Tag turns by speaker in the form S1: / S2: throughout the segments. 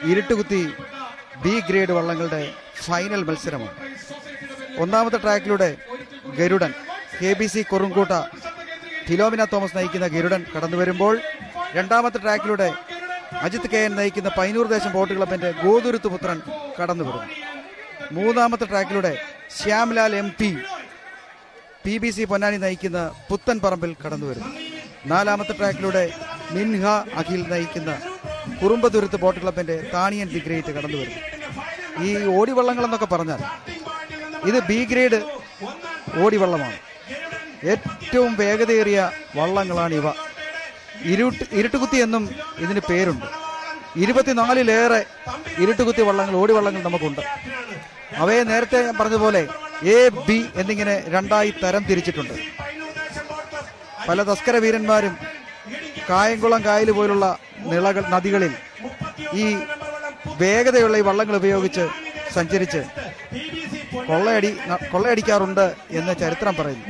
S1: ഇരുട്ടുകുത്തി B grade വള്ളങ്ങളുടെ final മത്സരമാണ് ഒന്നാമത്തെ ട്രാക്കിലൂടെ Garudan K B C Kurumkootta Philomina Thomas നയിക്കുന്ന ഗരുഡൻ കടന്നു വരുമ്പോൾ രണ്ടാമത്തെ ട്രാക്കിലൂടെ അജിത് കെ എൻ നയിക്കുന്ന പൈനൂർ ദേശം ബോട്ട് ക്ലബിന്റെ ഗോതുരുത്ത് പുത്രൻ കടന്നു വരുന്നു മൂന്നാമത്തെ ട്രാക്കിലൂടെ Shyamlal M P P B C Ponnani നയിക്കുന്ന പുത്തൻ പറമ്പിൽ കടന്നു വരുന്നു നാലാമത്തെ ട്രാക്കിലൂടെ മിൻഹ അഖിൽ നയിക്കുന്ന കുറുമ്പതുരുത്ത് ബോട്ട് ക്ലബിന്റെ താണിയൻ ദി ഗ്രേറ്റ് കടന്നു വരുന്നു ഈ ഓടിവള്ളങ്ങൾ എന്നൊക്കെ പറഞ്ഞാൽ ഇത് ബി ഗ്രേഡ് ഓടിവള്ളമാണ് ഏറ്റവും വേഗതയേറിയ വള്ളങ്ങളാണ് ഇവ ഇരുട്ട് ഇരുട്ടുകുത്തി എന്നും ഇതിന് പേരുണ്ട് ഇരുപത്തിനാലിലേറെ ഇരുട്ടുകുത്തി വള്ളങ്ങൾ ഓടിവള്ളങ്ങൾ നമുക്കുണ്ട് അവയെ നേരത്തെ ഞാൻ പറഞ്ഞതുപോലെ എ ബി എന്നിങ്ങനെ രണ്ടായി തരം തിരിച്ചിട്ടുണ്ട് പല തസ്കര വീരന്മാരും കായംകുളം കായൽ പോലുള്ള നിളകൾ നദികളിൽ ഈ വേഗതയുള്ള ഈ വള്ളങ്ങൾ ഉപയോഗിച്ച് സഞ്ചരിച്ച് കൊള്ളയടി ന- കൊള്ളയടിക്കാറുണ്ട് എന്ന് ചരിത്രം പറയുന്നു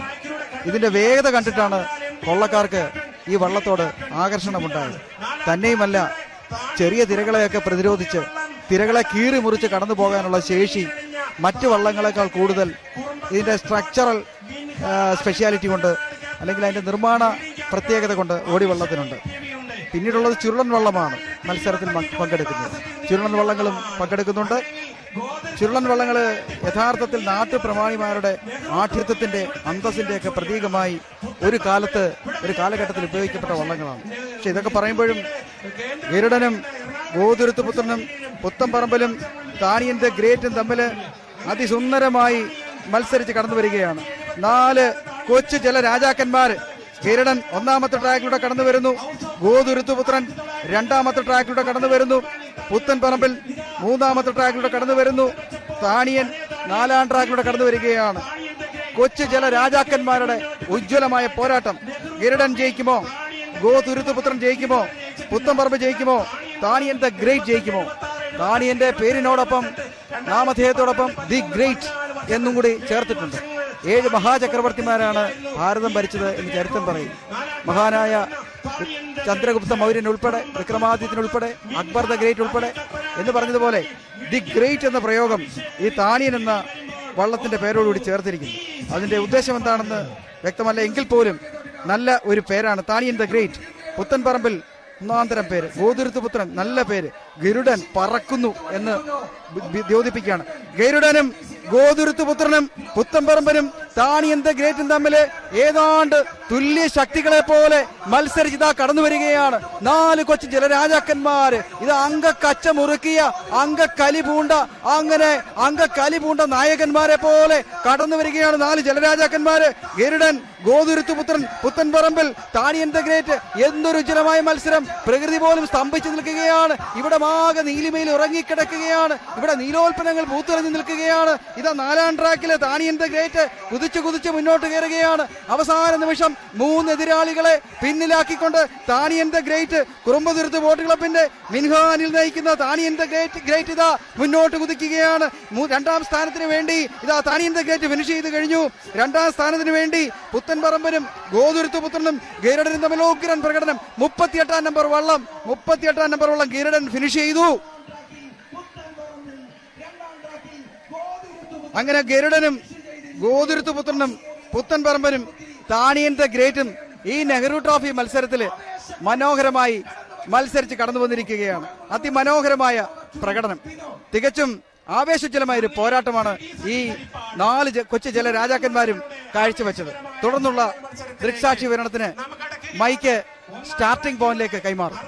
S1: ഇതിന്റെ വേഗത കണ്ടിട്ടാണ് കൊള്ളക്കാർക്ക് ഈ വള്ളത്തോട് ആകർഷണമുണ്ടായത് തന്നെയുമല്ല ചെറിയ തിരകളെയൊക്കെ പ്രതിരോധിച്ച് തിരകളെ കീറി മുറിച്ച് കടന്നു പോകാനുള്ള ശേഷി മറ്റു വള്ളങ്ങളെക്കാൾ കൂടുതൽ ഇതിന്റെ സ്ട്രക്ചറൽ സ്പെഷ്യാലിറ്റി കൊണ്ട് അല്ലെങ്കിൽ അതിന്റെ നിർമ്മാണ പ്രത്യേകത കൊണ്ട് ഓടിവള്ളത്തിനുണ്ട് പിന്നീടുള്ളത് ചുരുളൻ വള്ളമാണ് മത്സരത്തിൽ മ- പങ്കെടുക്കുന്നത് ചുരുളൻ വള്ളങ്ങളും പങ്കെടുക്കുന്നുണ്ട് ചുരുളൻ വള്ളങ്ങൾ യഥാർത്ഥത്തിൽ നാട്ടുപ്രമാണിമാരുടെ ആഠ്യത്വത്തിന്റെ അന്തസ്സിന്റെ ഒക്കെ പ്രതീകമായി ഒരു കാലത്ത് ഒരു കാലഘട്ടത്തിൽ ഉപയോഗിക്കപ്പെട്ട വള്ളങ്ങളാണ് പക്ഷെ ഇതൊക്കെ പറയുമ്പോഴും ഗരുഡനും ഗോതുരുത്ത് പുത്രനും പുത്തമ്പറമ്പലും താണിയൻ ദ ഗ്രേറ്റും തമ്മിൽ അതിസുന്ദരമായി മത്സരിച്ച് കടന്നു വരികയാണ് നാല് കൊച്ചു ചില രാജാക്കന്മാര് ഗരുഡൻ ഒന്നാമത്തെ ട്രാക്കിലൂടെ കടന്നു വരുന്നു ഗോതുരുത്ത് പുത്രൻ രണ്ടാമത്തെ ട്രാക്കിലൂടെ കടന്നു വരുന്നു പുത്തൻ പറമ്പിൽ മൂന്നാമത്തെ ട്രാക്കിലൂടെ കടന്നു വരുന്നു താണിയൻ നാലാം ട്രാക്കിലൂടെ കടന്നു വരികയാണ് കൊച്ചു ചില രാജാക്കന്മാരുടെ ഉജ്ജ്വലമായ പോരാട്ടം ഗരുഡൻ ജയിക്കുമോ ഗോതുരുത്ത് പുത്രൻ ജയിക്കുമോ പുത്തൻപറമ്പ് ജയിക്കുമോ താണിയൻ ദ ഗ്രേറ്റ് ജയിക്കുമോ താണിയന്റെ പേരിനോടൊപ്പം നാമധേയത്തോടൊപ്പം ദി ഗ്രേറ്റ് എന്നും കൂടി ചേർത്തിട്ടുണ്ട് ഏഴ് മഹാചക്രവർത്തിമാരാണ് ഭാരതം ഭരിച്ചത് എന്ന് ചരിത്രം പറയും മഹാനായ ചന്ദ്രഗുപ്ത മൗര്യൻ ഉൾപ്പെടെ വിക്രമാദിത്യൻ ഉൾപ്പെടെ അക്ബർ ദ ഗ്രേറ്റ് ഉൾപ്പെടെ എന്ന് പറഞ്ഞതുപോലെ ദി ഗ്രേറ്റ് എന്ന പ്രയോഗം ഈ താണിയൻ എന്ന വള്ളത്തിന്റെ പേരോടുകൂടി ചേർത്തിരിക്കുന്നു അതിന്റെ ഉദ്ദേശം എന്താണെന്ന് വ്യക്തമല്ല എങ്കിൽ പോലും നല്ല ഒരു പേരാണ് താണിയൻ ദ ഗ്രേറ്റ് പുത്തൻപറമ്പിൽ ഒന്നാന്തരം പേര് ഗോതുരുത്ത് പുത്രൻ നല്ല പേര് ഗരുഡൻ പറക്കുന്നു എന്ന് ബി- ദ്യോതിപ്പിക്കുകയാണ് ഗരുഡനും ഗോതുരുത്ത് പുത്രനും പുത്തമ്പറമ്പനും താണിയന്ത ഗ്രേറ്റും തമ്മിൽ ഏതാണ്ട് തുല്യ ശക്തികളെ പോലെ മത്സരിച്ച് ഇതാ കടന്നു വരികയാണ് നാല് കൊച്ചു ജലരാജാക്കന്മാര് ഇത് അംഗക്കച്ച മുറുക്കിയ അംഗക്കലി പൂണ്ട അങ്ങനെ അംഗക്കലി പൂണ്ട നായകന്മാരെ പോലെ കടന്നു വരികയാണ് നാല് ജലരാജാക്കന്മാര് ഗരുഡൻ ഗോതുരുത്ത് പുത്രൻ പുത്തൻപറമ്പിൽ താണിയന്ത ഗ്രേറ്റ് എന്തൊരു ഉജ്ജലമായ മത്സരം പ്രകൃതി പോലും സ്തംഭിച്ചു നിൽക്കുകയാണ് ഇവിടെ ആകെ നീലിമയിൽ ഉറങ്ങിക്കിടക്കുകയാണ് ഇവിടെ നീലോൽപ്പന്നങ്ങൾ പൂത്തിറങ്ങി നിൽക്കുകയാണ് ഇതാ നാലാം ട്രാക്കിലെ താണിയന്ത ഗ്രേറ്റ് കുതിച്ചു കുതിച്ച് മുന്നോട്ട് കയറുകയാണ് അവസാന നിമിഷം മൂന്ന് എതിരാളികളെ പിന്നിലാക്കിക്കൊണ്ട് താണിയന്ത ഗ്രേറ്റ് കുറുമ്പതുരുത്ത് ബോട്ട് ക്ലബിന്റെ മിൻഹാനിൽ നയിക്കുന്ന താണിയന്ത ഗ്രേറ്റ് ഗ്രേറ്റ് ഇതാ മുന്നോട്ട് കുതിക്കുകയാണ് മൂ- രണ്ടാം സ്ഥാനത്തിന് വേണ്ടി ഇതാ താണിയന്ത ഗ്രേറ്റ് ഫിനിഷ് ചെയ്ത് കഴിഞ്ഞു രണ്ടാം സ്ഥാനത്തിന് വേണ്ടി പുത്തൻപറമ്പനും ഗോതുരുത്ത് പുത്രനും ഗരുഡനും തമ്മിൽ ഉഗ്രൻ പ്രകടനം മുപ്പത്തിയെട്ടാം നമ്പർ വള്ളം മുപ്പത്തിയെട്ടാം നമ്പർ വള്ളം ഗരുഡൻ ഫിനിഷ് ചെയ്തു അങ്ങനെ ഗരുഡനും ഗോതുരുത്ത് പുത്രനും പുത്തൻ പറമ്പനും താണിയന്റെ ഗ്രേറ്റും ഈ നെഹ്റു ട്രോഫി മത്സരത്തില് മനോഹരമായി മത്സരിച്ച് കടന്നു വന്നിരിക്കുകയാണ് അതിമനോഹരമായ പ്രകടനം തികച്ചും ആവേശജലമായ ഒരു പോരാട്ടമാണ് ഈ നാല് ജ- കൊച്ചു ജല രാജാക്കന്മാരും കാഴ്ചവെച്ചത് തുടർന്നുള്ള ദൃക്സാക്ഷി വിവരണത്തിന് മൈക്ക് സ്റ്റാർട്ടിംഗ് പോയിന്റിലേക്ക് കൈമാറും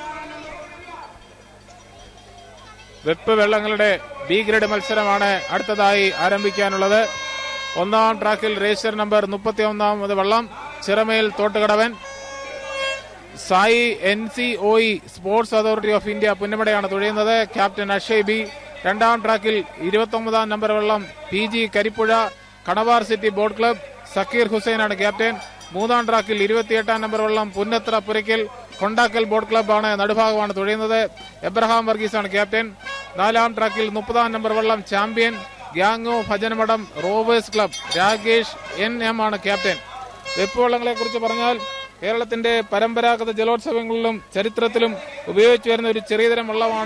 S2: വെപ്പ് വെള്ളങ്ങളുടെ ബി ഗ്രേഡ് മത്സരമാണ് അടുത്തതായി ആരംഭിക്കാനുള്ളത് ഒന്നാം ട്രാക്കിൽ രജിസ്റ്റർ നമ്പർ മുപ്പത്തി ഒന്നാമത് വള്ളം Chiramel Thottukadavan SAI N C O E sports authority of India പുന്നമടയാണ് തുഴയുന്നത് ക്യാപ്റ്റൻ അക്ഷയ് ബി രണ്ടാം ട്രാക്കിൽ ഇരുപത്തൊമ്പതാം നമ്പർ വെള്ളം P G Karippuzha Kanavar city boat club Zakir ഹുസൈനാണ് ക്യാപ്റ്റൻ മൂന്നാം ട്രാക്കിൽ ഇരുപത്തിയെട്ടാം നമ്പർ വെള്ളം പുന്നത്ര പുരയ്ക്കൽ കൊണ്ടാക്കൽ ബോട്ട് ക്ലബ്ബാണ് നടുഭാഗമാണ് തുഴയുന്നത് എബ്രഹാം വർഗീസാണ് ക്യാപ്റ്റൻ നാലാം ട്രാക്കിൽ മുപ്പതാം നമ്പർ വെള്ളം ചാമ്പ്യൻ ഗ്യാങ്ങോ Bhajanamadom rovers club Rakesh N M ആണ് ക്യാപ്റ്റൻ വെപ്പ് വള്ളങ്ങളെ കുറിച്ച് പറഞ്ഞാൽ കേരളത്തിന്റെ പരമ്പരാഗത ജലോത്സവങ്ങളിലും ചരിത്രത്തിലും ഉപയോഗിച്ചു വരുന്ന ഒരു ചെറിയതരം വള്ളമാണ്